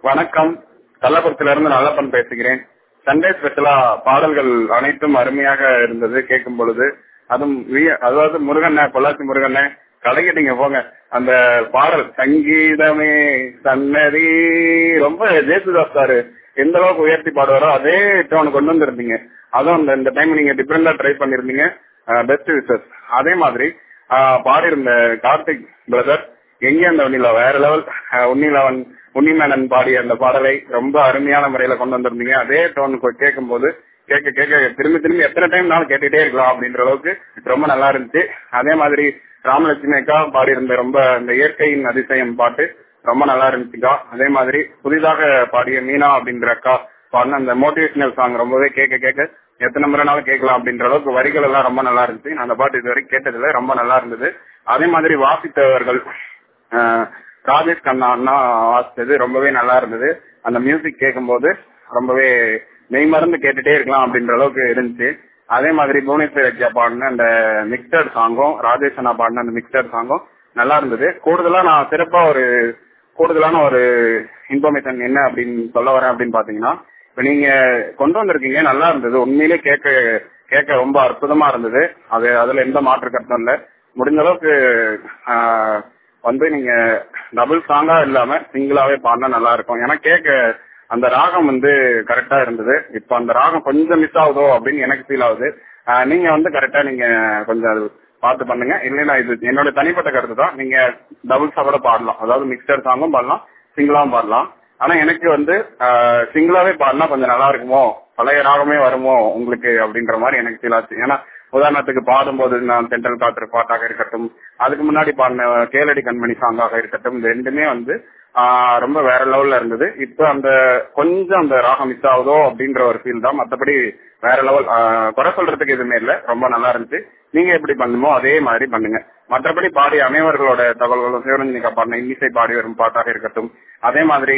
வணக்கம் கள்ளக்குறிச்சியில இருந்து நல்லப்பன் பேசுகிறேன் சண்டே ஸ்பெஷலா பாடல்கள் அனைத்தும் அருமையாக இருந்தது கேட்கும் பொழுது அதுவும் வி- அதாவது முருகண்ண பொள்ளாச்சி முருகண்ண கலைக்கிட்டீங்க போங்க அந்த பாடல் சங்கீதமே சன்னதி ரொம்ப ஜேசுதாஸ் சார் எந்த அளவுக்கு உயர்த்தி பாடுவாரோ அதே டோன் கொண்டு வந்திருந்தீங்க அதுவும் இந்த- இந்த டைம் நீங்க டிஃபரெண்டா ட்ரை பண்ணிருந்தீங்க பெஸ்ட் விசஸ் அதே மாதிரி ஆஹ் பாடியிருந்த கார்த்திக் பிரதர் எங்க அந்த உன்னிலா வேற லெவல் உன்னிலவன் உன்னிமேனன் பாடிய அந்த பாடலை ரொம்ப அருமையான முறையில கொண்டு வந்திருந்தீங்க அதே டோன் கேட்கும் போது கேட்க கேட்க திரும்பி திரும்பி எத்தனை டைம் நாளும் கேட்டுட்டே இருக்கலாம் அப்படின்ற அளவுக்கு ரொம்ப நல்லா இருந்துச்சு அதே மாதிரி ராமலட்சுமி அக்கா பாடியிருந்த ரொம்ப இந்த இயற்கையின் அதிசயம் பாட்டு ரொம்ப நல்லா இருந்துச்சுக்கா அதே மாதிரி புதிதாக பாடிய மீனா அப்படின்ற அக்கா பாடின அந்த மோட்டிவேஷனல் சாங் ரொம்பவே கேட்க கேட்க எத்தனை முறைனாலும் கேட்கலாம் அப்படின்ற அளவுக்கு வரிகள் எல்லாம் ரொம்ப நல்லா இருந்துச்சு நான் அந்த பாட்டு இதுவரை கேட்டதுல ரொம்ப நல்லா இருந்தது அதே மாதிரி வாசித்தவர்கள் ஆஹ், ராஜேஷ் கண்ணா அண்ணா வாசித்தது ரொம்பவே நல்லா இருந்தது அந்த மியூசிக் கேட்கும்போது ரொம்பவே மெய் மறந்து கேட்டுட்டே இருக்கலாம் அப்படின்ற அளவுக்கு இருந்துச்சு அதே மாதிரி புவனேஸ்வரி அக்கியா பாடின அந்த மிக்சர் சாங்கும் ராஜேஷ் அண்ணா பாடின அந்த மிக்சர் சாங்கும் நல்லா இருந்தது கூடுதலா நான் சிறப்பா ஒரு கூடுதலான ஒரு இன்ஃபர்மேஷன் என்ன அப்படின்னு சொல்ல வரேன் அப்படின்னு பாத்தீங்கன்னா இப்ப நீங்க கொண்டு வந்திருக்கீங்க நல்லா இருந்தது உண்மையிலே கேட்க கேட்க ரொம்ப அற்புதமா இருந்தது அது அதுல எந்த மாற்று கருத்தும் இல்ல முடிஞ்ச அளவுக்கு ஆஹ், வந்து நீங்க டபுள் சாங்கா இல்லாம சிங்கிளாவே பாடினா நல்லா இருக்கும் ஏன்னா கேட்க அந்த ராகம் வந்து கரெக்டா இருந்தது இப்ப அந்த ராகம் கொஞ்சம் மிஸ் ஆகுதோ அப்படின்னு எனக்கு ஃபீல் ஆகுது ஆஹ், நீங்க வந்து கரெக்டா நீங்க கொஞ்சம் அது பார்த்து பண்ணுங்க இல்லைன்னா இது என்னோட தனிப்பட்ட கருத்து தான் நீங்க டபுள்ஸா கூட பாடலாம் அதாவது மிக்சர் சாங்கும் பாடலாம் சிங்கிளாவும் பாடலாம் ஆனா எனக்கு வந்து சிங்கிளாவே பாடினா கொஞ்சம் நல்லா இருக்குமோ பழைய ராகமே வருமோ உங்களுக்கு அப்படின்ற மாதிரி எனக்கு ஃபீல் ஆச்சு ஏன்னா உதாரணத்துக்கு பாடும்போது நான் தென்றல் காற்று பாட்டாக இருக்கட்டும் அதுக்கு முன்னாடி பாடின கேளடி கண்மணி சாங்காக இருக்கட்டும் இது ரெண்டுமே வந்து ஆஹ் ரொம்ப வேற லெவல்ல இருந்தது இப்ப அந்த கொஞ்சம் அந்த ராகம் மிஸ் ஆகுதோ அப்படின்ற ஒரு ஃபீல் தான் மத்தபடி வேற லெவல் குறை சொல்றதுக்கு எதுவுமே இல்ல ரொம்ப நல்லா இருந்துச்சு நீங்க எப்படி பண்ணுமோ அதே மாதிரி பண்ணுங்க மற்றபடி பாடிய அனைவர்களோட தகவல்களும் சிவரஞ்சனிக்கா பாடின இன்னிசை பாடி வரும் பாட்டாக இருக்கட்டும் அதே மாதிரி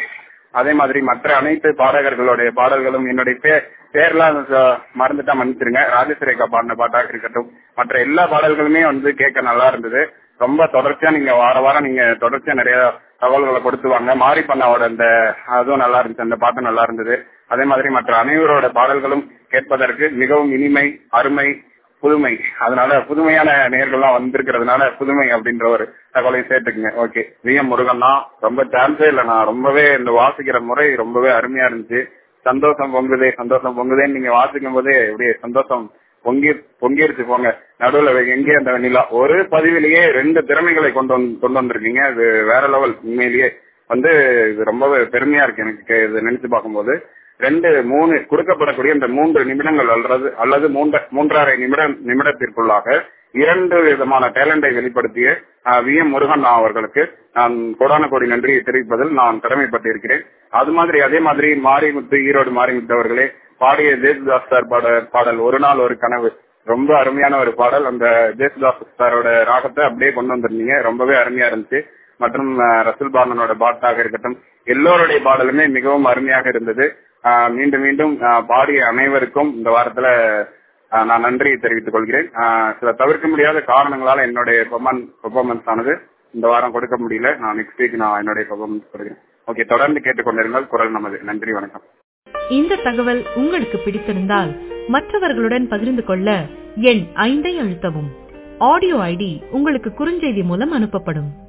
அதே மாதிரி மற்ற அனைத்து பாடகர்களுடைய பாடல்களும் என்னுடைய பேர் பேர்லாம் ச- மறந்துட்டா மன்னிச்சிருங்க ராஜேஸ்வரேகா பாடின பாட்டாக இருக்கட்டும் மற்ற எல்லா பாடல்களுமே வந்து கேட்க நல்லா இருந்தது ரொம்ப தொடர்ச்சியா நீங்க வார வாரம் நீங்க தொடர்ச்சியா நிறைய தகவல்களை கொடுத்துவாங்க மாரி பண்ணாவோட அந்த அதுவும் நல்லா இருந்துச்சு அந்த பாட்டு நல்லா இருந்தது அதே மாதிரி மற்ற அனைவரோட பாடல்களும் கேட்பதற்கு மிகவும் இனிமை அருமை புதுமை அதனால புதுமையான நேர்கள்லாம் வந்திருக்கிறதுனால புதுமை அப்படின்ற ஒரு தகவலையும் சேர்த்துக்குங்க ஓகே வி எம் முருகன்னா ரொம்ப சான்ஸே இல்லை நான் ரொம்பவே இந்த வாசிக்கிற முறை ரொம்பவே அருமையா இருந்துச்சு சந்தோஷம் பொங்குதே சந்தோஷம் பொங்குதேன்னு நீங்க வாசிக்கும் போதே இப்படியே சந்தோஷம் பொங்கி பொங்கிருச்சு போங்க நடுவுல எங்கே அந்த நிலா ஒரு பதிவிலேயே ரெண்டு திறமைகளை கொண்டு வந்து கொண்டு வந்திருக்கீங்க இது வேற லெவல் உண்மையிலேயே வந்து இது ரொம்பவே பெருமையா இருக்கு எனக்கு கே- இது நினைச்சு பார்க்கும்போது ரெண்டு மூணு கொடுக்கப்படக்கூடிய இந்த மூன்று நிமிடங்கள் அல்லது அல்லது மூன்ற மூன்றரை நிமிடம் நிமிடத்திற்குள்ளாக இரண்டு விதமான டேலண்டை வெளிப்படுத்திய வி எம் முருகன் அவர்களுக்கு நான் கோடான கோடி நன்றியை தெரிவிப்பதில் நான் கடமைப்பட்டிருக்கிறேன் அது மாதிரி அதே மாதிரி மாரிமுத்து ஈரோடு மாரிமுத்து அவர்களே பாடிய ஜேசுதாஸ் சார் பாட பாடல் ஒரு நாள் ஒரு கனவு ரொம்ப அருமையான ஒரு பாடல் அந்த ஜேசுதாஸ் சாரோட ராகத்தை அப்படியே கொண்டு வந்திருந்தீங்க ரொம்பவே அருமையா இருந்துச்சு மற்றும் அஹ், ரசூல் பாலனோட பாட்டாக இருக்கட்டும் எல்லோருடைய பாடலுமே மிகவும் அருமையாக இருந்தது அஹ், மீண்டும் மீண்டும் அஹ், பாடிய அனைவருக்கும் இந்த வாரத்துல அஹ், நான் நன்றியை தெரிவித்துக் கொள்கிறேன் அஹ், சில தவிர்க்க முடியாத காரணங்களால என்னுடைய பெர்ஃபார்மன்ஸ் ஆனது இந்த வாரம் கொடுக்க முடியல நான் நெக்ஸ்ட் வீக் நான் என்னுடைய பெர்ஃபார்மன்ஸ் கொடுக்கிறேன் ஓகே தொடர்ந்து கேட்டுக்கொண்டிருங்கள் குரல் நமது நன்றி வணக்கம் இந்த தகவல் உங்களுக்கு பிடித்திருந்தால் மற்றவர்களுடன் பகிர்ந்து கொள்ள எண் ஐந்தை அழுத்தவும் ஆடியோ ஐடி உங்களுக்கு குறுஞ்செய்தி மூலம் அனுப்பப்படும்